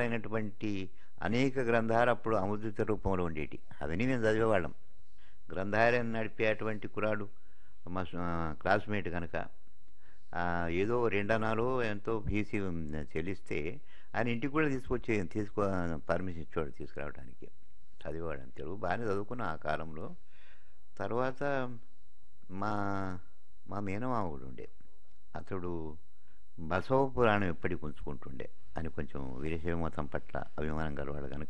రకాలైనటువంటి అనేక గ్రంథాలు అప్పుడు అముద్రిత రూపంలో ఉండేటి అవన్నీ మేము చదివేవాళ్ళం గ్రంథాలయం నడిపేటువంటి కురాడు మా స- క్లాస్మేట్ కనుక ఆ, ఏదో రెండనాలో ఎంతో ఫీజు చెల్లిస్తే ఆయన ఇంటికి కూడా తీసుకొచ్చి తీసుకో పర్మిషన్ ఇచ్చేవాడు తీసుకురావడానికి చదివేవాడు తెలుగు బాగానే చదువుకున్న ఆ కాలంలో తర్వాత మా మా మేనమావుడు ఉండే అతడు బసవ పురాణం ఎప్పటికి ఉంచుకుంటుండే అని కొంచెం వీరశైవ మతం పట్ల అభిమానం గలవాడు కనుక